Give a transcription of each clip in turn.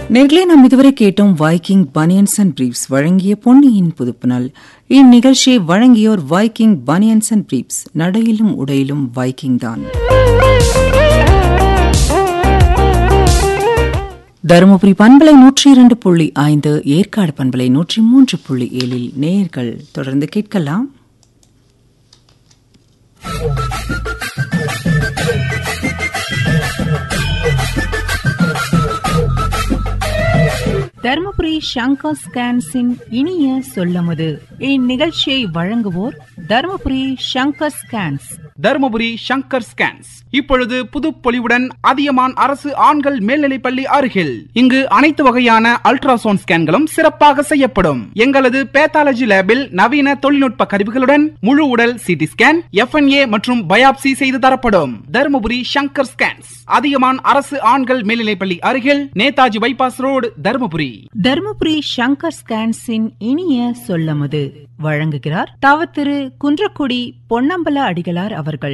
நேர்களே நாம் இதுவரை கேட்டோம் வைக்கிங் பனியன்ஸ் அண்ட் பிரீப்ஸ் வழங்கிய பொன்னியின் புதுப்புனல் இந்நிகழ்ச்சியை வழங்கியோர் வைக்கிங் பனியன்ஸ் அண்ட் பிரீப்ஸ் நடையிலும் உடையிலும் வைக்கிங் தான் தருமபுரி பண்பலை நூற்றி இரண்டு புள்ளி ஐந்து ஏற்காடு பண்பலை நூற்றி மூன்று புள்ளி ஏழில் நேயர்கள் தொடர்ந்து கேட்கலாம் தருமபுரி ஷங்கர் ஸ்கேன்ஸின் இனிய சொல்லமுது இந்நிகழ்ச்சியை வழங்குவோர் தருமபுரி ஷங்கர் ஸ்கேன்ஸ் தருமபுரி ஷங்கர் ஸ்கேன்ஸ் இப்பொழுது புதுப்பொலிவுடன் அதியமான் அரசு ஆண்கள் மேல்நிலைப்பள்ளி அருகில் இங்கு அனைத்து வகையான அல்ட்ராசவுண்ட் ஸ்கேன்களும் சிறப்பாக செய்யப்படும் எங்களது பேத்தாலஜி லேபில் நவீன தொழில்நுட்ப கருவிகளுடன் முழு உடல் சிடி ஸ்கேன் எஃப்என்ஏ மற்றும் பயாப்சி செய்து தரப்படும் தருமபுரி ஷங்கர் ஸ்கேன்ஸ் அதியமான் அரசு ஆண்கள் மேல்நிலைப்பள்ளி அருகில் நேதாஜி பைபாஸ் ரோடு தருமபுரி தருமபுரி ஷங்கர் ஸ்கேன்ஸின் இனிய சொல்லமுது வழங்குகிறார் தவ திரு குன்றக்குடி பொன்னம்பல அடிகளார் அவர்கள்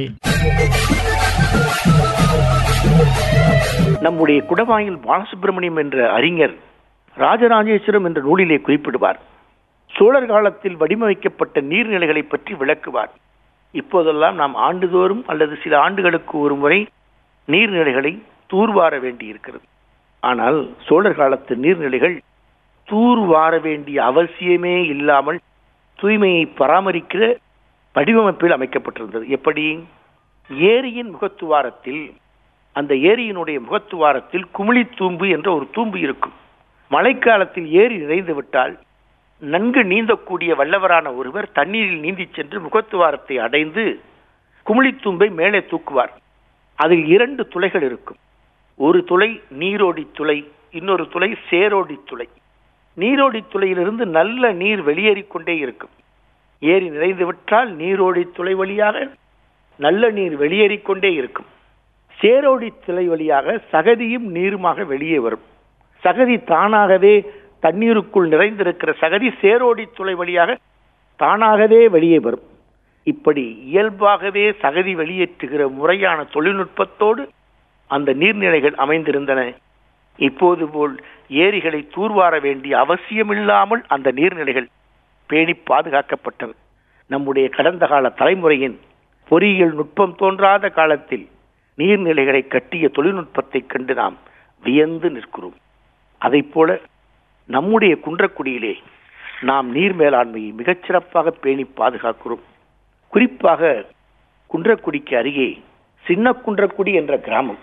நம்முடைய குடவாயில் பாலசுப்பிரமணியம் என்ற அறிஞர் ராஜராஜேஸ்வரம் என்ற நூலிலே குறிப்பிடுவார் சோழர் காலத்தில் வடிவமைக்கப்பட்ட நீர்நிலைகளை பற்றி விளக்குவார் இப்போதெல்லாம் நாம் ஆண்டுதோறும் அல்லது சில ஆண்டுகளுக்கு ஒரு முறை நீர்நிலைகளை தூர்வார வேண்டியிருக்கிறது ஆனால் சோழர் காலத்து நீர்நிலைகள் தூர்வார வேண்டிய அவசியமே இல்லாமல் தூய்மையை பராமரிக்கிற வடிவமைப்பில் அமைக்கப்பட்டிருந்தது எப்படி ஏரியின் முகத்துவாரத்தில் அந்த ஏரியினுடைய முகத்துவாரத்தில் குமிழி தூம்பு என்ற ஒரு தூம்பு இருக்கும் மழைக்காலத்தில் ஏரி நிறைந்து விட்டால் நன்கு நீந்தக்கூடிய வல்லவரான ஒருவர் தண்ணீரில் நீந்திச் சென்று முகத்துவாரத்தை அடைந்து குமிழித்தூம்பை மேலே தூக்குவார் அதில் இரண்டு துளைகள் இருக்கும் ஒரு துளை நீரோடி துளை இன்னொரு துளை சேரோடி துளை நீரோடி துளையிலிருந்து நல்ல நீர் வெளியேறிக் கொண்டே இருக்கும் ஏரி நிறைந்து விட்டால் நீரோடி துளை வழியாக நல்ல நீர் வெளியேறிக் கொண்டே இருக்கும் சேரோடி துளை வழியாக சகதியும் நீருமாக வெளியே வரும் சகதி தானாகவே தண்ணீருக்குள் நிறைந்திருக்கிற சகதி சேரோடி துளை வழியாக தானாகவே வெளியே வரும் இப்படி இயல்பாகவே சகதி வெளியேற்றுகிற முறையான தொழில்நுட்பத்தோடு அந்த நீர்நிலைகள் அமைந்திருந்தன இப்போது போல் ஏரிகளை தூர்வார வேண்டிய அவசியமில்லாமல் அந்த நீர்நிலைகள் பேணி பாதுகாக்கப்பட்டது நம்முடைய கடந்த கால தலைமுறையின் பொறியியல் நுட்பம் தோன்றாத காலத்தில் நீர்நிலைகளை கட்டிய தொழில்நுட்பத்தை கண்டு நாம் வியந்து நிற்கிறோம் அதை போல நம்முடைய குன்றக்குடியிலே நாம் நீர் மேலாண்மையை மிகச்சிறப்பாக பேணி பாதுகாக்கிறோம் குறிப்பாக குன்றக்குடிக்கு அருகே சின்ன குன்றக்குடி என்ற கிராமம்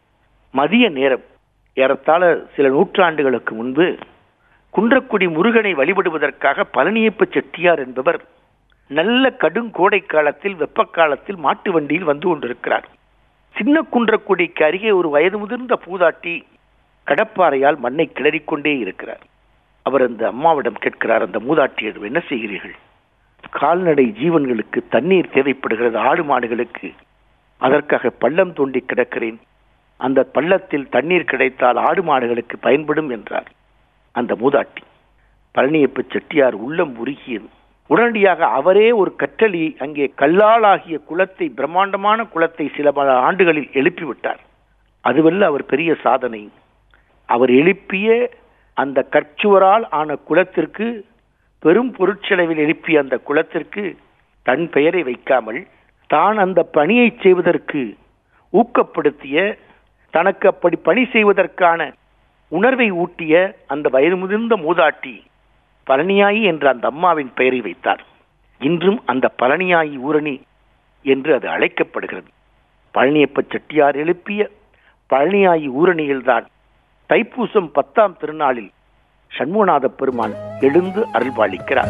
மதிய நேரம் ஏறத்தாழ சில நூற்றாண்டுகளுக்கு முன்பு குன்றக்குடி முருகனை வழிபடுவதற்காக பழனியப்ப செட்டியார் என்பவர் நல்ல கடுங்கோடை காலத்தில் வெப்ப காலத்தில் மாட்டு வண்டியில் வந்து கொண்டிருக்கிறார் சின்ன குன்றக்குடிக்கு அருகே ஒரு வயது முதிர்ந்த பூதாட்டி கடப்பாறையால் மண்ணை கிளறிக்கொண்டே இருக்கிறார் அவர் அந்த அம்மாவிடம் கேட்கிறார் அந்த மூதாட்டியிடம் என்ன செய்கிறீர்கள் கால்நடை ஜீவன்களுக்கு தண்ணீர் தேவைப்படுகிறது ஆடு மாடுகளுக்கு அதற்காக பள்ளம் தோண்டி கிடக்கிறேன் அந்த பள்ளத்தில் தண்ணீர் கிடைத்தால் ஆடு மாடுகளுக்கு பயன்படும் என்றார் அந்த மூதாட்டி பழனியப்ப செட்டியார் உள்ளம் உருகியது உடனடியாக அவரே ஒரு கற்றளி அங்கே கல்லாலாகிய குளத்தை பிரம்மாண்டமான குளத்தை சில பல ஆண்டுகளில் எழுப்பிவிட்டார் அதுவல்ல அவர் பெரிய சாதனை அவர் எழுப்பிய அந்த கற்சுவரால் ஆன குளத்திற்கு பெரும் பொருட்செலவில் எழுப்பிய அந்த குளத்திற்கு தன் பெயரை வைக்காமல் தான் அந்த பணியை செய்வதற்கு ஊக்கப்படுத்திய தனக்கு அப்படி பணி செய்வதற்கான உணர்வை ஊட்டிய அந்த வயது முதிர்ந்த மூதாட்டி பழனியாயி என்ற அந்த அம்மாவின் பெயரை வைத்தார் இன்றும் அந்த பழனியாயி ஊரணி என்று அது அழைக்கப்படுகிறது பழனியப்ப செட்டியார் எழுப்பிய பழனியாயி ஊரணியில்தான் தைப்பூசம் பத்தாம் திருநாளில் சண்முகநாத பெருமான் எழுந்து அருள்பாலிக்கிறார்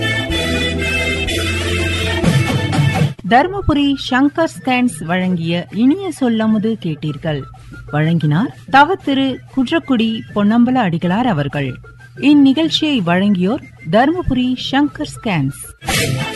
தர்மபுரி ஷங்கர் ஸ்கேன்ஸ் வழங்கிய இனிய சொல்லமுது கேட்டீர்கள் வழங்கினார் தவ திரு குன்றக்குடி பொன்னம்பல அடிகளார் அவர்கள் இந்நிகழ்ச்சியை வழங்கியோர் தர்மபுரி ஷங்கர் ஸ்கேன்ஸ்